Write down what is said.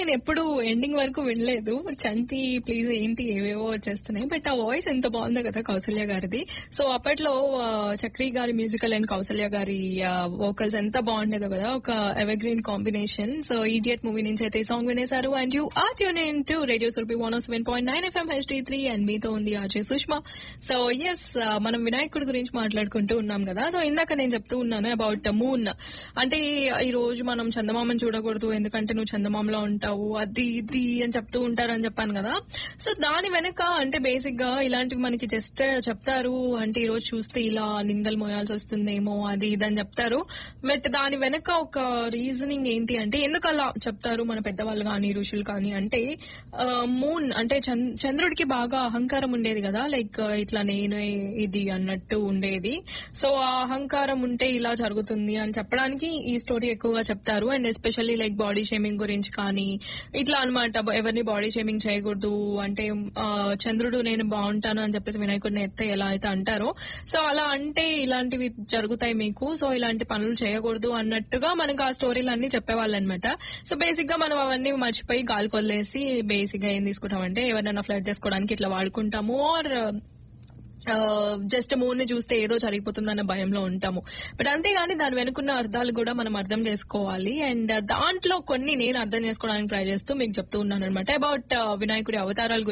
నేను ఎప్పుడు ఎండింగ్ వరకు వినలేదు చంటి ప్లీజ్ ఏంటి ఏవేవో వచ్చేస్తున్నాయి బట్ ఆ వాయిస్ ఎంత బాగుందో కదా కౌసల్య గారిది సో అప్పట్లో ఆ, చక్రి గారి మ్యూజికల్ అండ్ కౌసల్య గారి వోకల్స్ ఎంత బాగుండేదో కదా ఒక evergreen combination so idiot movie నుంచి అయితే సాంగ్ వినేశారు and you are tune in to radio సుల్పి one seven point nine FM HD three and మీతో ఉంది ఆర్జే సుష్మా సో ఎస్ మనం వినాయకుడి గురించి మాట్లాడుకుంటూ ఉన్నాం కదా సో ఇందాక నేను చెప్తూ ఉన్నాను అబౌట్ మూన్ అంటే ఈ రోజు మనం చందమామని చూడకూడదు ఎందుకంటే నువ్వు చందమామలో ఉంటావు అది ఇది అని చెప్తూ ఉంటారు అని చెప్పాను కదా సో దాని వెనక అంటే బేసిక్ గా ఇలాంటివి మనకి జస్ట్ చెప్తారు అంటే ఈ రోజు చూస్తే ఇలా నిందలు మోయాల్సి వస్తుందేమో అది ఇది అని చెప్తారు బట్ దాని వెనక ఒక రీజనింగ్ ఏంటి అంటే ఎందుకు అలా చెప్తారు మన పెద్దవాళ్ళు కానీ ఋషులు కానీ అంటే మూన్ అంటే చంద్- చంద్రుడికి బాగా అహంకారం ఉండేది కదా లైక్ ఇట్లా నేను ఇది అన్నట్టు ఉండేది సో ఆ అహంకారం ఉంటే ఇలా జరుగుతుంది అని చెప్పడానికి ఈ స్టోరీ ఎక్కువగా చెప్తారు and especially like body shaming గురించి కానీ ఇట్లా అనమాట ఎవరిని బాడీ షేమింగ్ చేయకూడదు అంటే ఆ, చంద్రుడు నేను బాగుంటాను అని చెప్పేసి వినాయకుడిని ఎత్తే ఎలా అయితే అంటారో సో అలా అంటే ఇలాంటివి జరుగుతాయి మీకు సో ఇలాంటి పనులు చేయకూడదు అన్నట్టుగా మనకు ఆ స్టోరీలు అన్ని చెప్పేవాళ్ళు అనమాట సో బేసిక్ గా మనం అవన్నీ మర్చిపోయి గాలి కొల్లేసి బేసిక్ గా ఏం తీసుకుంటామంటే ఎవరైనా ఫ్లడ్ చేసుకోవడానికి ఇట్లా వాడుకుంటాము ఆర్ జస్ట్ మూన్ ని చూస్తే ఏదో జరిగిపోతుందన్న భయంలో ఉంటాము బట్ అంతేగాని దాని వెనుకున్న అర్థాలు కూడా మనం అర్థం చేసుకోవాలి అండ్ దాంట్లో కొన్ని నేను అర్థం చేసుకోవడానికి ట్రై చేస్తూ మీకు చెప్తూ ఉన్నాను అనమాట అబౌట్ వినాయకుడి అవతారాల గురించి